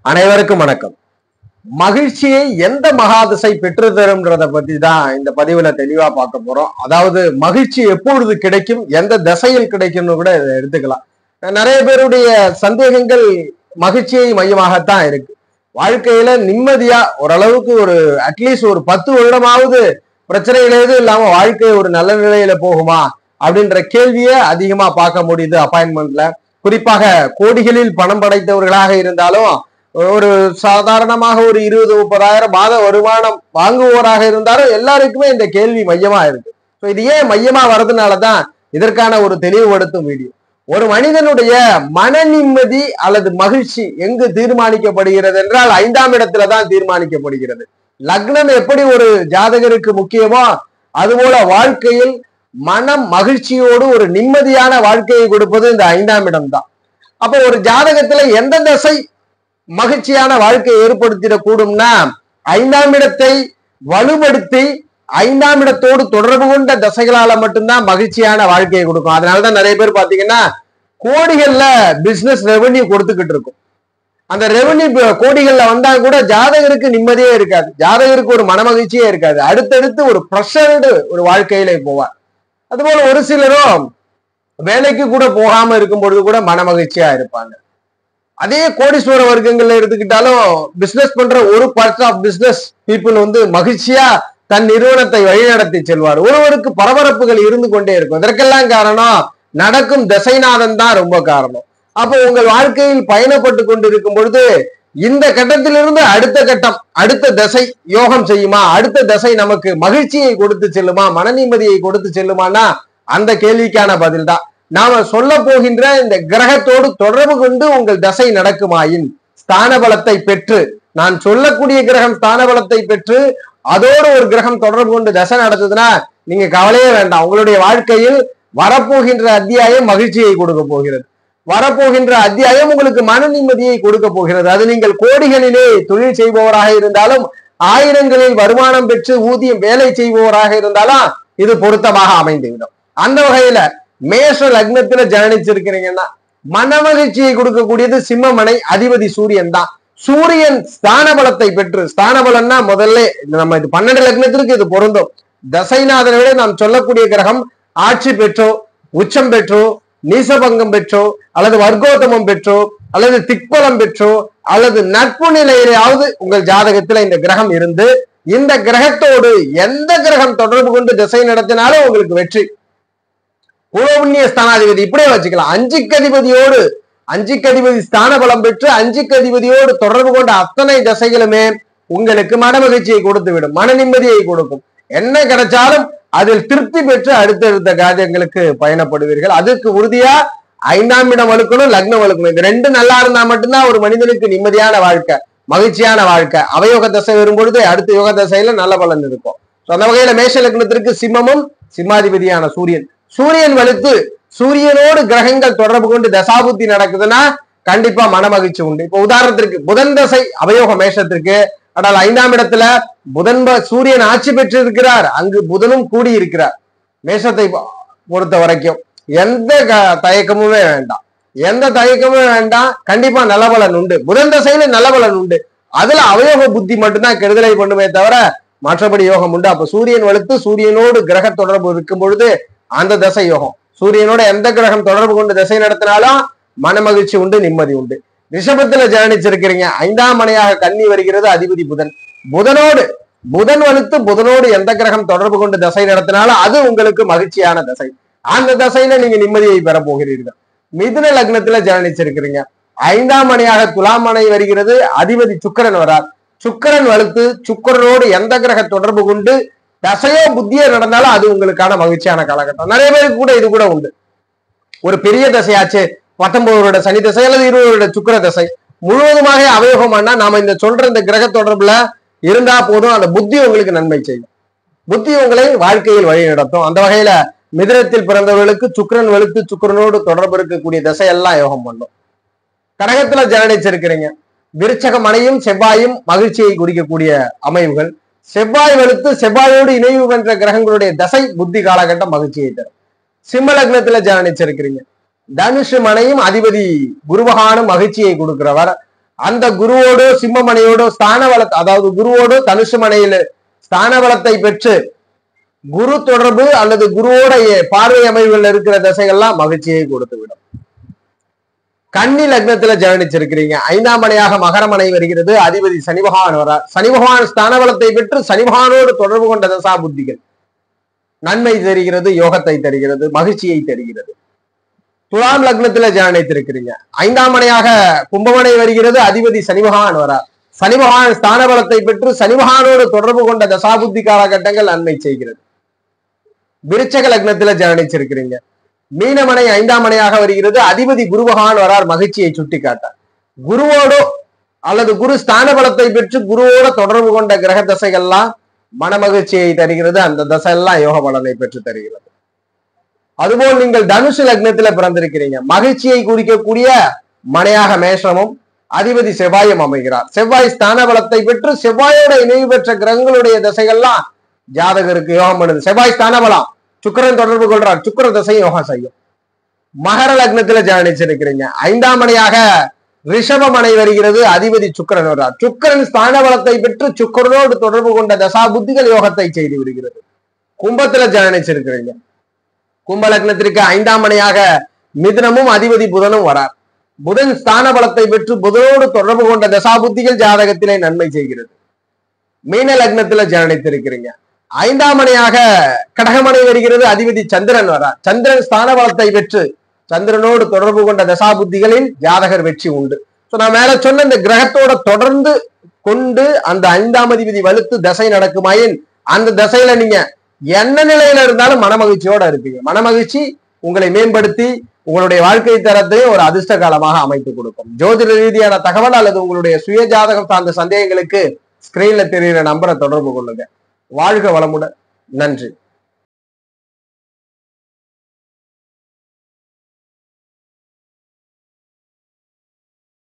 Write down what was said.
அனைவருக்கும் வணக்கம் மகிழ்ச்சியை எந்த மகாதிசை பெற்று தரும்ன்றத பத்தி தான் இந்த பதிவுல தெளிவா பார்க்க போறோம் அதாவது மகிழ்ச்சி எப்பொழுது கிடைக்கும் எந்த திசையில் கிடைக்கும்னு கூட இதை எடுத்துக்கலாம் நிறைய பேருடைய சந்தேகங்கள் மகிழ்ச்சியை மையமாகத்தான் இருக்கு வாழ்க்கையில நிம்மதியா ஓரளவுக்கு ஒரு அட்லீஸ்ட் ஒரு பத்து வருடமாவது பிரச்சனைகள் எதுவும் இல்லாம வாழ்க்கை ஒரு நல்ல நிலையில போகுமா அப்படின்ற கேள்வியை அதிகமா பார்க்க முடியுது அப்பாயின்மெண்ட்ல குறிப்பாக கோடிகளில் பணம் படைத்தவர்களாக இருந்தாலும் ஒரு சாதாரணமாக ஒரு இருபது முப்பதாயிரம் மாத வருமானம் வாங்குவோராக இருந்தாலும் எல்லாருக்குமே இந்த கேள்வி மையமா இருக்கு ஸோ இது ஏன் மையமா வர்றதுனாலதான் இதற்கான ஒரு தெளிவுபடுத்தும் வீடியோ ஒரு மனிதனுடைய மன நிம்மதி அல்லது மகிழ்ச்சி எங்கு தீர்மானிக்கப்படுகிறது என்றால் ஐந்தாம் இடத்துல தான் தீர்மானிக்கப்படுகிறது லக்னம் எப்படி ஒரு ஜாதகருக்கு முக்கியமோ அதுபோல வாழ்க்கையில் மனம் மகிழ்ச்சியோடு ஒரு நிம்மதியான வாழ்க்கையை கொடுப்பது இந்த ஐந்தாம் இடம் தான் அப்ப ஒரு ஜாதகத்துல எந்த திசை மகிழ்ச்சியான வாழ்க்கையை ஏற்படுத்திடக்கூடும்னா ஐந்தாம் இடத்தை வலுப்படுத்தி ஐந்தாம் இடத்தோடு தொடர்பு கொண்ட தசைகளால மட்டும்தான் மகிழ்ச்சியான வாழ்க்கையை கொடுக்கும் அதனாலதான் நிறைய பேர் பாத்தீங்கன்னா கோடிகள்ல பிசினஸ் ரெவென்யூ கொடுத்துக்கிட்டு இருக்கும் அந்த ரெவென்யூ கோடிகள்ல வந்தா கூட ஜாதகருக்கு நிம்மதியே இருக்காது ஜாதகருக்கு ஒரு மனமகிழ்ச்சியே இருக்காது அடுத்தடுத்து ஒரு ப்ரெஷர்டு ஒரு வாழ்க்கையில போவார் அதுபோல ஒரு சிலரும் வேலைக்கு கூட போகாம இருக்கும் பொழுது கூட மனமகிழ்ச்சியா இருப்பாங்க அதே கோடீஸ்வர வர்க்கங்கள்ல எடுத்துக்கிட்டாலும் பிசினஸ் பண்ற ஒரு பார்ட் ஆஃப் பிசினஸ் பீப்புள் வந்து மகிழ்ச்சியா தன் நிறுவனத்தை வழிநடத்தி செல்வார் ஒருவருக்கு பரபரப்புகள் இருந்து கொண்டே இருக்கும் இதற்கெல்லாம் காரணம் நடக்கும் திசைநாதன் தான் ரொம்ப காரணம் அப்போ உங்கள் வாழ்க்கையில் பயணப்பட்டு கொண்டிருக்கும் பொழுது இந்த கட்டத்திலிருந்து அடுத்த கட்டம் அடுத்த தசை யோகம் செய்யுமா அடுத்த தசை நமக்கு மகிழ்ச்சியை கொடுத்து செல்லுமா மன நிம்மதியை கொடுத்து செல்லுமானா அந்த கேள்விக்கான பதில் தான் நாம சொல்ல போகின்ற இந்த கிரகத்தோடு தொடர்பு கொண்டு உங்கள் தசை நடக்குமாயின் ஸ்தான பலத்தை பெற்று நான் சொல்லக்கூடிய கிரகம் ஸ்தான பலத்தை பெற்று அதோடு ஒரு கிரகம் தொடர்பு கொண்டு தசை நடத்துதுன்னா நீங்க கவலையே வேண்டாம் உங்களுடைய வாழ்க்கையில் வரப்போகின்ற அத்தியாயம் மகிழ்ச்சியை கொடுக்க போகிறது வரப்போகின்ற அத்தியாயம் உங்களுக்கு மன நிம்மதியை கொடுக்க போகிறது அது நீங்கள் கோடிகளிலே தொழில் செய்பவராக இருந்தாலும் ஆயிரங்களில் வருமானம் பெற்று ஊதியம் வேலை செய்பவராக இருந்தாலும் இது பொருத்தமாக அமைந்துவிடும் அந்த வகையில மேஷ லக்னத்துல ஜனனிச்சிருக்கிறீங்கன்னா மன மகிழ்ச்சியை கொடுக்கக்கூடியது சிம்மமனை அதிபதி சூரியன் தான் சூரியன் ஸ்தான பலத்தை பெற்று ஸ்தான பலம்னா முதல்ல நம்ம இது பன்னெண்டு லக்னத்திற்கு இது பொருந்தும் தசைநாதனை விட நாம் சொல்லக்கூடிய கிரகம் ஆட்சி பெற்றோ உச்சம் பெற்றோ நீசபங்கம் பெற்றோ அல்லது வர்க்கோத்தமம் பெற்றோ அல்லது திக்பலம் பெற்றோ அல்லது நட்பு நிலையிலாவது உங்கள் ஜாதகத்துல இந்த கிரகம் இருந்து இந்த கிரகத்தோடு எந்த கிரகம் தொடர்பு கொண்டு திசை நடத்தினாலும் உங்களுக்கு வெற்றி பூர்வபுண்ணிய ஸ்தானாதிபதி இப்படியே வச்சுக்கலாம் அஞ்சுக்கு அதிபதியோடு அஞ்சுக்கு அதிபதி ஸ்தான பலம் பெற்று அஞ்சுக்கு அதிபதியோடு தொடர்பு கொண்ட அத்தனை தசைகளுமே உங்களுக்கு மன மகிழ்ச்சியை கொடுத்து விடும் மன நிம்மதியை கொடுக்கும் என்ன கிடைச்சாலும் அதில் திருப்தி பெற்று அடுத்தடுத்த காரியங்களுக்கு பயணப்படுவீர்கள் அதுக்கு உறுதியா ஐந்தாம் இடம் வலுக்கணும் லக்னம் வலுக்கணும் இந்த ரெண்டு நல்லா இருந்தா மட்டும்தான் ஒரு மனிதனுக்கு நிம்மதியான வாழ்க்கை மகிழ்ச்சியான வாழ்க்கை அவயோக தசை வரும்பொழுது அடுத்த யோக தசையில நல்ல பலன் இருக்கும் So, அந்த வகையில மேஷ லக்னத்திற்கு சிம்மமும் சிம்மாதிபதியான சூரியன் சூரியன் வலுத்து சூரியனோடு கிரகங்கள் தொடர்பு கொண்டு தசாபுத்தி நடக்குதுன்னா கண்டிப்பா மனமகிழ்ச்சி உண்டு இப்போ உதாரணத்திற்கு புதன் தசை அவயோக மேஷத்திற்கு ஆனால் ஐந்தாம் இடத்துல புதன் ப- சூரியன் ஆட்சி பெற்று இருக்கிறார் அங்கு புதனும் கூடி இருக்கிறார் மேஷத்தை பொ- பொறுத்த வரைக்கும் எந்த க- தயக்கமுமே வேண்டாம் எந்த தயக்கமுமே வேண்டாம் கண்டிப்பா நலபலன் உண்டு புதன் தசையில நலபலன் உண்டு அதுல அவயோக புத்தி மட்டும்தான் கெடுதலை பண்ணுமே தவிர மற்றபடி யோகம் உண்டு அப்ப சூரியன் வலுத்து சூரியனோடு கிரக தொடர்பு இருக்கும் பொழுது அந்த தசை யோகம் சூரியனோட எந்த கிரகம் தொடர்பு கொண்டு திசை நடத்தினாலும் மனமகிழ்ச்சி உண்டு நிம்மதி உண்டு ரிஷபத்துல ஜனனிச்சிருக்கிறீங்க ஐந்தாம் மனையாக கன்னி வருகிறது அதிபதி புதன் புதனோடு புதன் வலுத்து புதனோடு எந்த கிரகம் தொடர்பு கொண்டு தசை நடத்தினாலும் அது உங்களுக்கு மகிழ்ச்சியான தசை அந்த தசையில நீங்க நிம்மதியை பெற போகிறீர்கள் மிதுன லக்னத்துல ஜனனிச்சிருக்கிறீங்க ஐந்தாம் மனையாக துலாம் மனை வருகிறது அதிபதி சுக்கிரன் வரார் சுக்கிரன் வலுத்து சுக்கிரனோடு எந்த கிரக தொடர்பு கொண்டு தசையோ புத்தியோ நடந்தாலும் அது உங்களுக்கான மகிழ்ச்சியான காலகட்டம் நிறைய பேருக்கு கூட இது கூட உண்டு ஒரு பெரிய தசையாச்சு பத்தொன்பது வருட சனி தசை அல்லது இருபது வருட சுக்கிர தசை முழுவதுமாக அவயோகமானா நாம இந்த சொல்ற இந்த கிரக தொடர்புல இருந்தா போதும் அந்த புத்தி உங்களுக்கு நன்மை செய்யும் புத்தி உங்களை வாழ்க்கையில் வழி நடத்தும் அந்த வகையில மிதுனத்தில் பிறந்தவர்களுக்கு சுக்கிரன் வெளுத்து சுக்கிரனோடு தொடர்பு இருக்கக்கூடிய தசையெல்லாம் யோகம் பண்ணும் கடகத்துல ஜனனிச்சிருக்கிறீங்க விருச்சக மனையும் செவ்வாயும் மகிழ்ச்சியை குறிக்கக்கூடிய அமைவுகள் செவ்வாய் வெளுத்து செவ்வாயோடு இணைவு பெற்ற கிரகங்களுடைய தசை புத்தி காலகட்டம் மகிழ்ச்சியை தரும் சிம்ம லக்னத்துல ஜனனிச்சிருக்கிறீங்க தனுஷு மனையும் அதிபதி குருபகானும் மகிழ்ச்சியை கொடுக்கிறவர் அந்த குருவோடோ சிம்மமனையோடோ ஸ்தான வள அதாவது குருவோடோ தனுசு மனையில ஸ்தான வளத்தை பெற்று குரு தொடர்பு அல்லது குருவோட பார்வை அமைவுகள் இருக்கிற திசைகள்லாம் மகிழ்ச்சியை கொடுத்து விடும் கன்னி லக்னத்துல ஜனனிச்சிருக்கிறீங்க ஐந்தாம் மனையாக மகரமனை வருகிறது அதிபதி சனி பகவான் வரார் சனி பகவான் ஸ்தான பலத்தை பெற்று சனி பகவானோடு தொடர்பு கொண்ட தசா புத்திகள் நன்மை தருகிறது யோகத்தை தருகிறது மகிழ்ச்சியை தருகிறது துலாம் லக்னத்துல ஜனனித்திருக்கிறீங்க ஐந்தாம் மனையாக கும்பமனை வருகிறது அதிபதி சனி பகவான் வரார் சனி பகவான் ஸ்தான பலத்தை பெற்று சனி பகவானோடு தொடர்பு கொண்ட தசாபுத்தி காலகட்டங்கள் நன்மை செய்கிறது விருச்சக லக்னத்துல ஜனனிச்சிருக்கிறீங்க மீனமனை ஐந்தாம் மனையாக வருகிறது அதிபதி குரு பகவான் வரார் மகிழ்ச்சியை சுட்டி காட்டார் குருவோடோ அல்லது குரு ஸ்தான பலத்தை பெற்று குருவோட தொடர்பு கொண்ட கிரக தசைகள்லாம் மனமகிழ்ச்சியை தருகிறது அந்த தசை எல்லாம் யோக பலனை பெற்று தருகிறது அதுபோல் நீங்கள் தனுசு லக்னத்துல பிறந்திருக்கிறீங்க மகிழ்ச்சியை குறிக்கக்கூடிய மனையாக மேஷமும் அதிபதி செவ்வாயும் அமைகிறார் செவ்வாய் ஸ்தான பலத்தை பெற்று செவ்வாயோட இணைவு பெற்ற கிரகங்களுடைய திசைகள்லாம் ஜாதகருக்கு யோகம் பண்ணுது செவ்வாய் ஸ்தான பலம் சுக்கரன் தொடர்பு கொள்றார் சுக்கர திசையும் யோகம் செய்யும் மகர லக்னத்துல ஜானிச்சிருக்கிறீங்க ஐந்தாம் மனையாக ரிஷபமனை வருகிறது அதிபதி சுக்கரன் வர்றார் சுக்கரன் ஸ்தான பலத்தை பெற்று சுக்கரனோடு தொடர்பு கொண்ட தசா புத்திகள் யோகத்தை செய்து விடுகிறது கும்பத்துல ஜானிச்சிருக்கிறீங்க கும்ப லக்னத்திற்கு ஐந்தாம் மனையாக மிதுனமும் அதிபதி புதனும் வரார் புதன் ஸ்தான பலத்தை பெற்று புதனோடு தொடர்பு கொண்ட தசா புத்திகள் ஜாதகத்திலே நன்மை செய்கிறது மீன லக்னத்துல ஜனனித்திருக்கிறீங்க ஐந்தாம் மனையாக கடகமனை வருகிறது அதிபதி சந்திரன் வரார் சந்திரன் ஸ்தான பலத்தை பெற்று சந்திரனோடு தொடர்பு கொண்ட தசா புத்திகளில் ஜாதகர் வெற்றி உண்டு சோ நான் மேல சொன்ன இந்த கிரகத்தோட தொடர்ந்து கொண்டு அந்த ஐந்தாம் அதிபதி வலுத்து தசை நடக்குமாயின் அந்த தசையில நீங்க என்ன நிலையில இருந்தாலும் மனமகிழ்ச்சியோட இருப்பீங்க மனமகிழ்ச்சி உங்களை மேம்படுத்தி உங்களுடைய வாழ்க்கை தரத்தையும் ஒரு அதிர்ஷ்ட காலமாக அமைத்து கொடுக்கும் ஜோதிட ரீதியான தகவல் அல்லது உங்களுடைய சுய ஜாதகம் சார்ந்த சந்தேகங்களுக்கு ஸ்கிரீன்ல தெரிகிற நம்பரை தொடர்பு கொள்ளுங்க வாழ்க வளமுடன் நன்றி